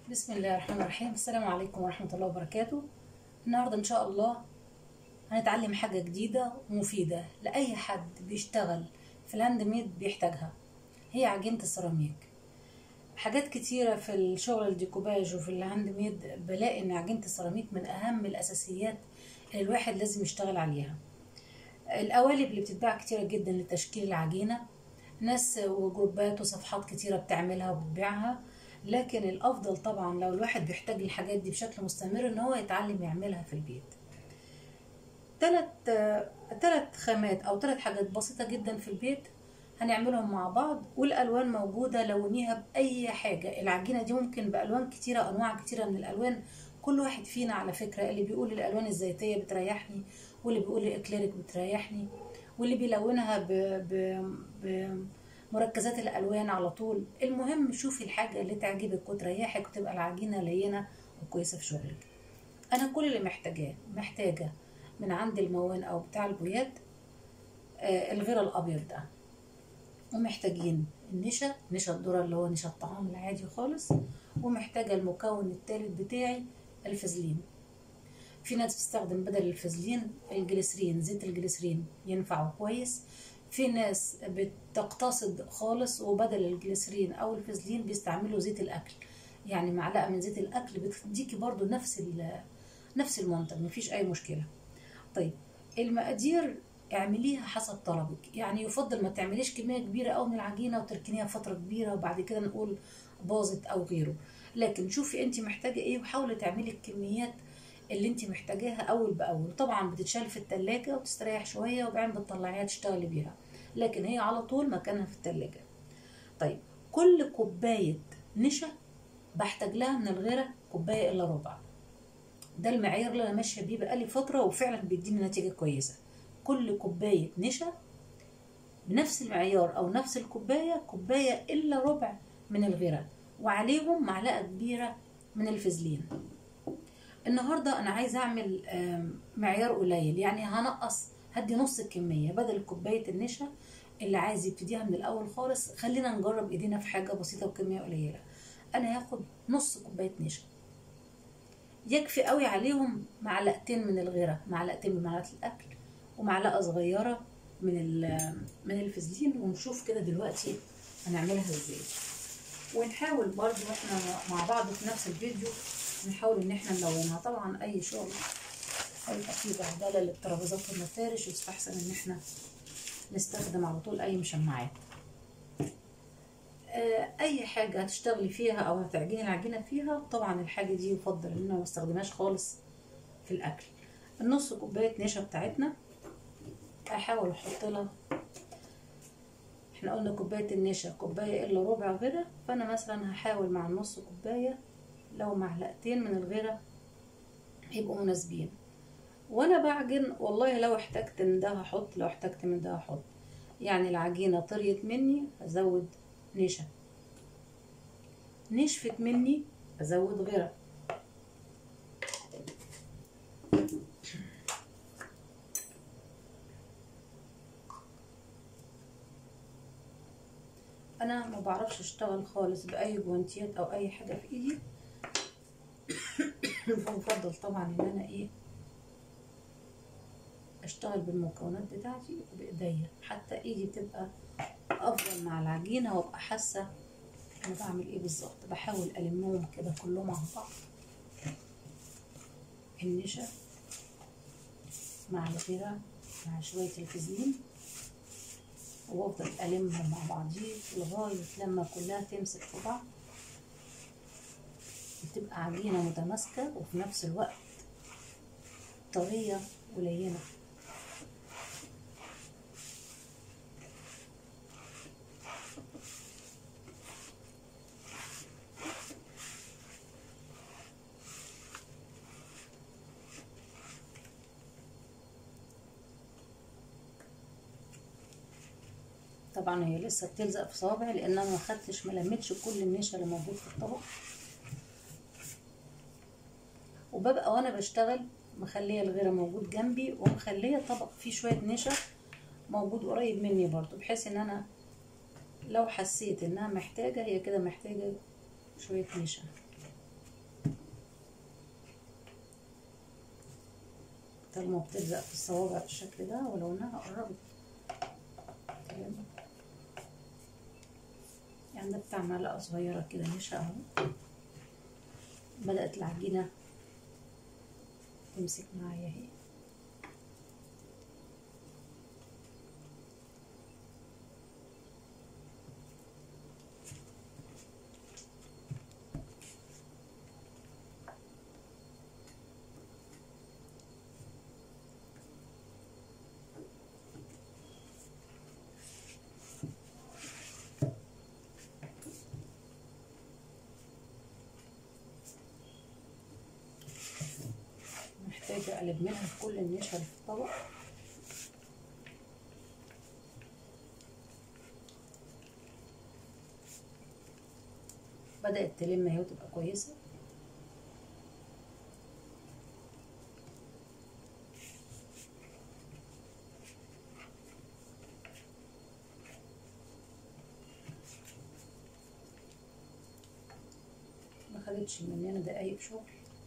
بسم الله الرحمن الرحيم السلام عليكم ورحمة الله وبركاته النهاردة إن شاء الله هنتعلم حاجة جديدة ومفيدة لأي حد بيشتغل في الهاند ميد بيحتاجها هي عجينة السيراميك حاجات كتيرة في الشغل الديكوباج وفي الهاند ميد بلاقي إن عجينة السيراميك من أهم الأساسيات اللي الواحد لازم يشتغل عليها القوالب اللي بتتباع كتيرة جدا لتشكيل العجينة ناس وجروبات وصفحات كتيرة بتعملها وبتبيعها لكن الافضل طبعا لو الواحد بيحتاج الحاجات دي بشكل مستمر ان هو يتعلم يعملها في البيت ثلاث ثلاث خامات او ثلاث حاجات بسيطه جدا في البيت هنعملهم مع بعض والالوان موجوده لونيها باي حاجه العجينه دي ممكن بالوان كتيره انواع كتيره من الالوان كل واحد فينا على فكره اللي بيقول الالوان الزيتيه بتريحني واللي بيقول الاكليريك بتريحني واللي بيلونها ب... ب... ب... مركزات الالوان على طول المهم شوفي الحاجه اللي تعجبك وتريحك وتبقى العجينه لينه وكويسه في شغلك انا كل اللي محتاجاه محتاجه من عند الموان او بتاع البويات آه الغير الابيض ده ومحتاجين النشا نشا الذره اللي هو نشا الطعام العادي خالص ومحتاجه المكون الثالث بتاعي الفازلين في ناس بتستخدم بدل الفازلين الجليسرين زيت الجليسرين ينفعه كويس في ناس بتقتصد خالص وبدل الجليسرين او الفازلين بيستعملوا زيت الاكل يعني معلقه من زيت الاكل بتديكي برضو نفس نفس المنتج مفيش اي مشكله طيب المقادير اعمليها حسب طلبك يعني يفضل ما تعمليش كميه كبيره قوي من العجينه وتركنيها فتره كبيره وبعد كده نقول باظت او غيره لكن شوفي انت محتاجه ايه وحاولي تعملي الكميات اللي انت محتاجاها اول باول طبعا بتتشال في التلاجة وتستريح شويه وبعدين بتطلعيها تشتغلي بيها لكن هي على طول مكانها في التلاجة طيب كل كوبايه نشا بحتاج لها من الغيره كوبايه الا ربع ده المعيار اللي انا ماشيه بيه بقالي فتره وفعلا بيديني نتيجه كويسه كل كوبايه نشا بنفس المعيار او نفس الكوبايه كوبايه الا ربع من الغيره وعليهم معلقه كبيره من الفازلين النهارده انا عايزه اعمل معيار قليل يعني هنقص هدي نص الكميه بدل كوبايه النشا اللي عايز يبتديها من الاول خالص خلينا نجرب ايدينا في حاجه بسيطه وكميه قليله انا هاخد نص كوبايه نشا يكفي قوي عليهم معلقتين من الغيره معلقتين من معلقه الاكل ومعلقه صغيره من من الفازلين ونشوف كده دلوقتي هنعملها ازاي ونحاول برضو احنا مع بعض في نفس الفيديو نحاول ان احنا نلونها طبعا اي شغل هيبقى فيه بهدله للترابيزات والمفارش يستحسن ان احنا نستخدم على طول اي مشمعات اي حاجه هتشتغلي فيها او هتعجني العجينه فيها طبعا الحاجه دي يفضل ان ما استخدمهاش خالص في الاكل النص كوبايه نشا بتاعتنا احاول احط لها احنا قلنا كوبايه النشا كوبايه الا ربع غيره فانا مثلا هحاول مع النص كوبايه لو معلقتين من الغيره يبقوا مناسبين وانا بعجن والله لو احتجت من ده هحط لو احتجت من ده هحط يعني العجينه طريت مني ازود نشا نشفت مني ازود غيره انا ما بعرفش اشتغل خالص باي جوانتيات او اي حاجه في ايدي فبفضل طبعا ان انا ايه اشتغل بالمكونات بتاعتي بايديا حتى ايدي بتبقى افضل مع العجينه وابقى حاسه انا بعمل ايه بالظبط بحاول المهم كده كلهم على بعض النشا مع الغيره مع شويه الفازلين وافضل المهم مع بعضيه لغايه لما كلها تمسك في بعض بتبقى عجينة متماسكة وفي نفس الوقت طرية ولينة طبعا هي لسه بتلزق في صوابعي لان انا ما خدتش ما لميتش كل النشا اللي موجود في الطبق وببقى وانا بشتغل مخليه الغيره موجود جنبي ومخليه طبق فيه شويه نشا موجود قريب مني برضو بحيث ان انا لو حسيت انها محتاجه هي كده محتاجه شويه نشا طالما بتلزق في الصوابع بالشكل ده ولو انها قربت تمام يعني ده بتاع معلقة صغيرة كده نشا اهو بدأت العجينة تمسك معايا اهي محتاجة أقلب منها كل النشا اللي في الطبق بدأت تلم اهي وتبقى كويسة ما خدتش مننا دقايق شغل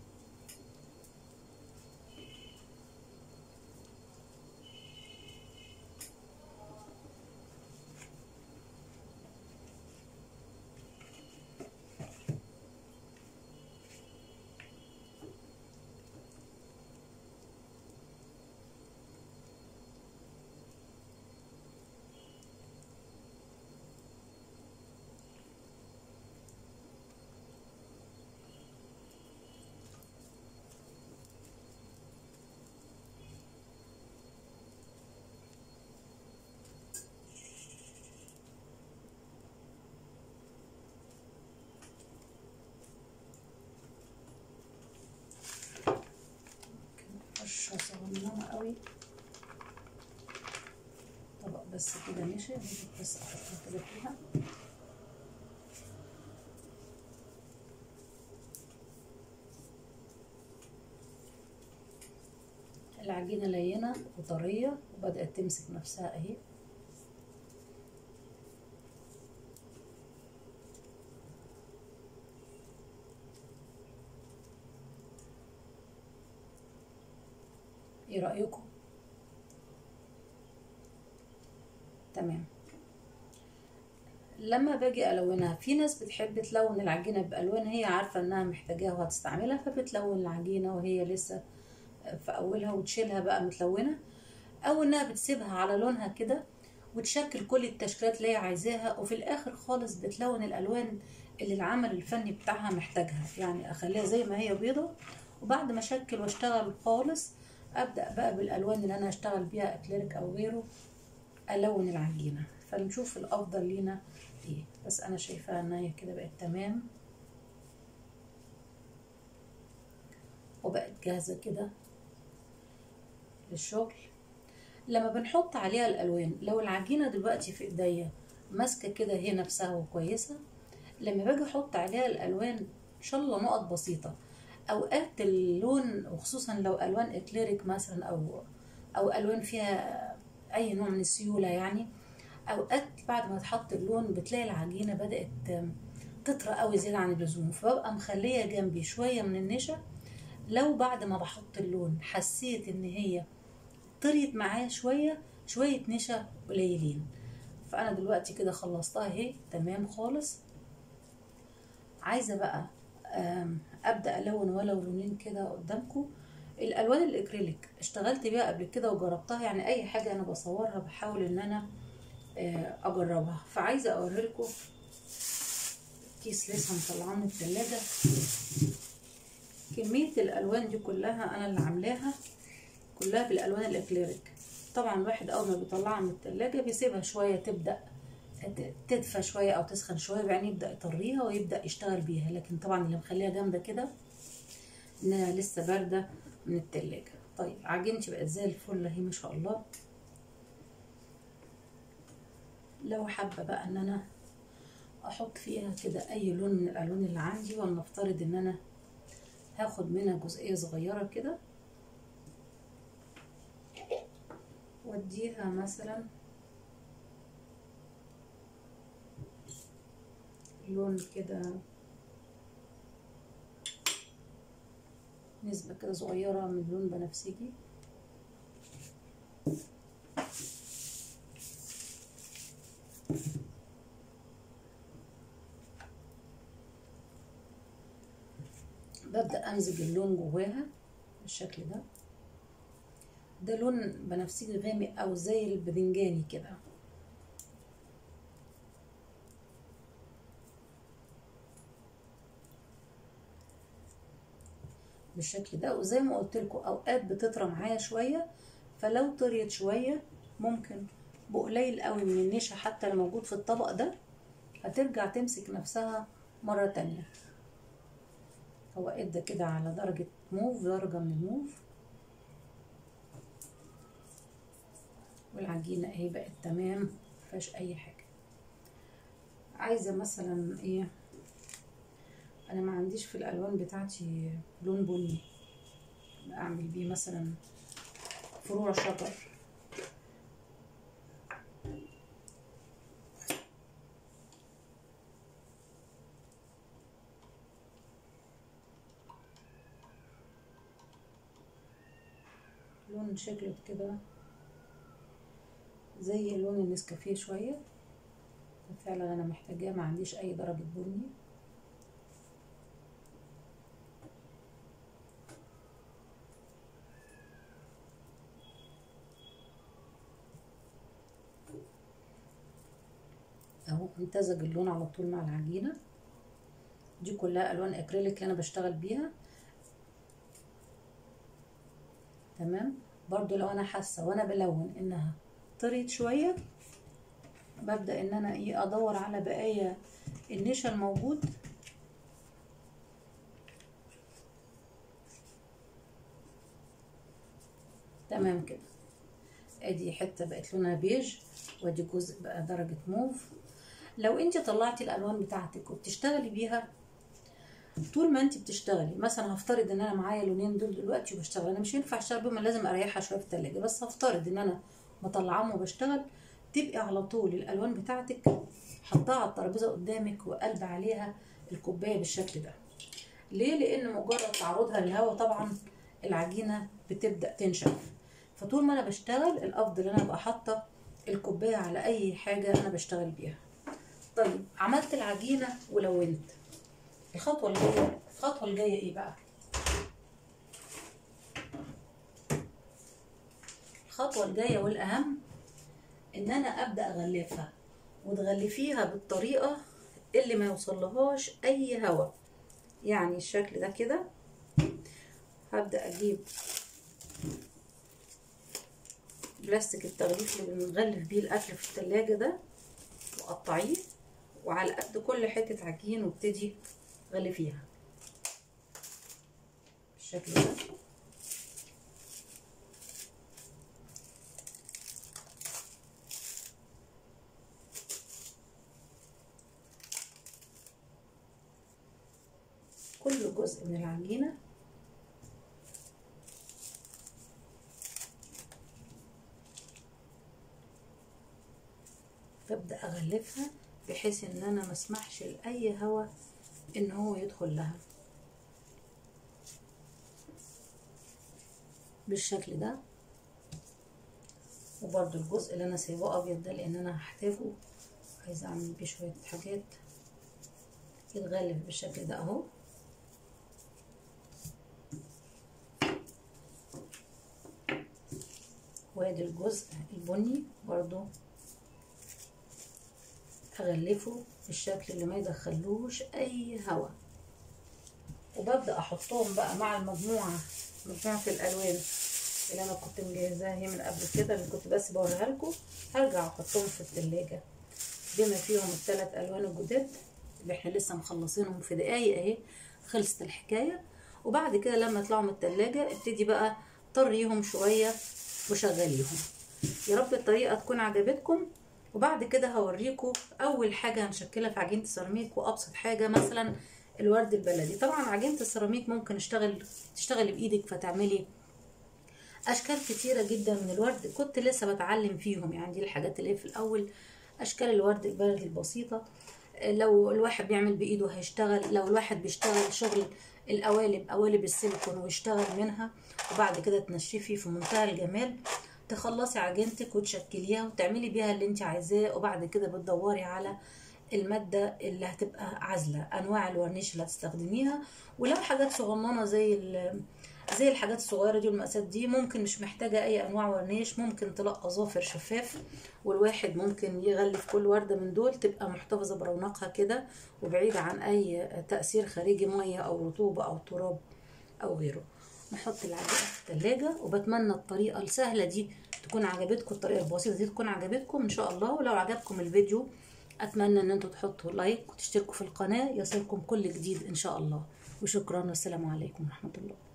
فرشة صغننة قوي طبق بس كده نشا بس احطها كده فيها العجينة لينة وطرية وبدأت تمسك نفسها اهي ايه رأيكم تمام لما باجي الونها في ناس بتحب تلون العجينه بالوان هي عارفه انها محتاجاها وهتستعملها فبتلون العجينه وهي لسه في اولها وتشيلها بقى متلونه او انها بتسيبها على لونها كده وتشكل كل التشكيلات اللي هي عايزاها وفي الاخر خالص بتلون الالوان اللي العمل الفني بتاعها محتاجها يعني اخليها زي ما هي بيضه وبعد ما اشكل واشتغل خالص ابدا بقى بالالوان اللي انا هشتغل بيها اكليريك او غيره الون العجينه فنشوف الافضل لينا ايه بس انا شايفاها ان هي كده بقت تمام وبقت جاهزه كده للشغل لما بنحط عليها الالوان لو العجينه دلوقتي في ايديا ماسكه كده هي نفسها وكويسه لما باجي احط عليها الالوان ان شاء الله نقط بسيطه اوقات اللون وخصوصا لو الوان اكليريك مثلا او او الوان فيها اي نوع من السيوله يعني اوقات بعد ما تحط اللون بتلاقي العجينه بدات تطرى قوي زياده عن اللزوم فببقى مخليه جنبي شويه من النشا لو بعد ما بحط اللون حسيت ان هي طريت معايا شويه شويه نشا قليلين فانا دلوقتي كده خلصتها اهي تمام خالص عايزه بقى ابدا الون ولو لونين كده قدامكم الالوان الاكريليك اشتغلت بيها قبل كده وجربتها يعني اي حاجه انا بصورها بحاول ان انا اجربها فعايزه اوريلكم كيس لسه مطلعاه من التلاجة كمية الالوان دي كلها انا اللي عاملاها كلها بالالوان الاكليريك طبعا الواحد اول ما بيطلعها من التلاجة بيسيبها شوية تبدأ تدفى شوية او تسخن شوية بعدين يبدأ يطريها ويبدأ يشتغل بيها لكن طبعا اللي مخليها جامدة كده انها لسه باردة من التلاجة طيب عجينتي بقت زي الفل اهي ما شاء الله لو حابة بقى ان انا احط فيها كده اي لون من الالوان اللي عندي ولنفترض ان انا هاخد منها جزئية صغيرة كده واديها مثلا لون كده نسبة كده صغيرة من لون بنفسجي ببدأ أمزج اللون جواها بالشكل ده ده لون بنفسجي غامق أو زي البذنجاني كده بالشكل ده وزي ما قلت لكم اوقات بتطرى معايا شويه فلو طريت شويه ممكن بقليل قوي من النشا حتى اللي موجود في الطبق ده هترجع تمسك نفسها مره تانية هو ادى كده على درجه موف درجه من الموف والعجينه اهي بقت تمام مفيهاش اي حاجه عايزه مثلا ايه انا ما عنديش في الالوان بتاعتي لون بني اعمل بيه مثلا فروع شجر لون شكله كده زي لون النسكافيه شويه فعلا انا محتاجاه ما عنديش اي درجه بني اهو امتزج اللون على طول مع العجينه دي كلها الوان اكريليك اللي انا بشتغل بيها تمام برضو لو انا حاسه وانا بلون انها طريت شويه ببدا ان انا ايه ادور على بقايا النشا الموجود تمام كده ادي حته بقت لونها بيج وادي جزء بقى درجه موف لو انت طلعتي الالوان بتاعتك وبتشتغلي بيها طول ما انت بتشتغلي مثلا هفترض ان انا معايا لونين دول دلوقتي وبشتغل انا مش ينفع اشتغل بيهم لازم اريحها شويه في التلاجة بس هفترض ان انا مطلعاهم وبشتغل تبقي على طول الالوان بتاعتك حطها على الترابيزه قدامك وقلب عليها الكوبايه بالشكل ده ليه لان مجرد تعرضها للهواء طبعا العجينه بتبدا تنشف فطول ما انا بشتغل الافضل ان انا ابقى حاطه الكوبايه على اي حاجه انا بشتغل بيها طيب عملت العجينه ولونت الخطوه الجايه الخطوه الجايه ايه بقى الخطوه الجايه والاهم ان انا ابدا اغلفها وتغلفيها بالطريقه اللي ما يوصلهاش اي هواء يعني الشكل ده كده هبدا اجيب بلاستيك التغليف اللي بنغلف بيه الاكل في التلاجة ده وقطعيه وعلى قد كل حتة عجين وابتدي غلفيها بالشكل ده كل جزء من العجينة ببدأ أغلفها بحيث ان انا ما اسمحش لاي هوا ان هو يدخل لها بالشكل ده وبرده الجزء اللي انا سايباه ابيض ده لان انا هحتاجه عايزه اعمل بيه شويه حاجات يتغلف بالشكل ده اهو وادي الجزء البني برضو اغلفه بالشكل اللي ما يدخلوش اي هواء وببدا احطهم بقى مع المجموعه مجموعه الالوان اللي انا كنت مجهزاها هي من قبل كده اللي كنت بس بوريها لكم هرجع احطهم في التلاجة بما فيهم الثلاث الوان الجداد اللي احنا لسه مخلصينهم في دقايق اهي خلصت الحكايه وبعد كده لما يطلعوا من التلاجة ابتدي بقى طريهم شويه وشغليهم يا رب الطريقه تكون عجبتكم وبعد كده هوريكم اول حاجه هنشكلها في عجينه السيراميك وابسط حاجه مثلا الورد البلدي طبعا عجينه السيراميك ممكن اشتغل تشتغلي بايدك فتعملي اشكال كتيره جدا من الورد كنت لسه بتعلم فيهم يعني دي الحاجات اللي في الاول اشكال الورد البلدي البسيطه لو الواحد بيعمل بايده هيشتغل لو الواحد بيشتغل شغل القوالب قوالب السيليكون ويشتغل منها وبعد كده تنشفي في منتهى الجمال تخلصي عجينتك وتشكليها وتعملي بيها اللي انت عايزاه وبعد كده بتدوري على المادة اللي هتبقى عازلة أنواع الورنيش اللي هتستخدميها ولو حاجات صغننة زي ال- زي الحاجات الصغيرة دي والمقاسات دي ممكن مش محتاجة أي أنواع ورنيش ممكن تلقى ظافر شفاف والواحد ممكن يغلف كل وردة من دول تبقى محتفظة برونقها كده وبعيدة عن أي تأثير خارجي مية أو رطوبة أو تراب أو غيره نحط العجينة في التلاجة وبتمنى الطريقة السهلة دي تكون عجبتكم الطريقة البسيطة دي تكون عجبتكم إن شاء الله ولو عجبكم الفيديو أتمنى إن انتوا تحطوا لايك وتشتركوا في القناة يصلكم كل جديد إن شاء الله وشكرا والسلام عليكم ورحمة الله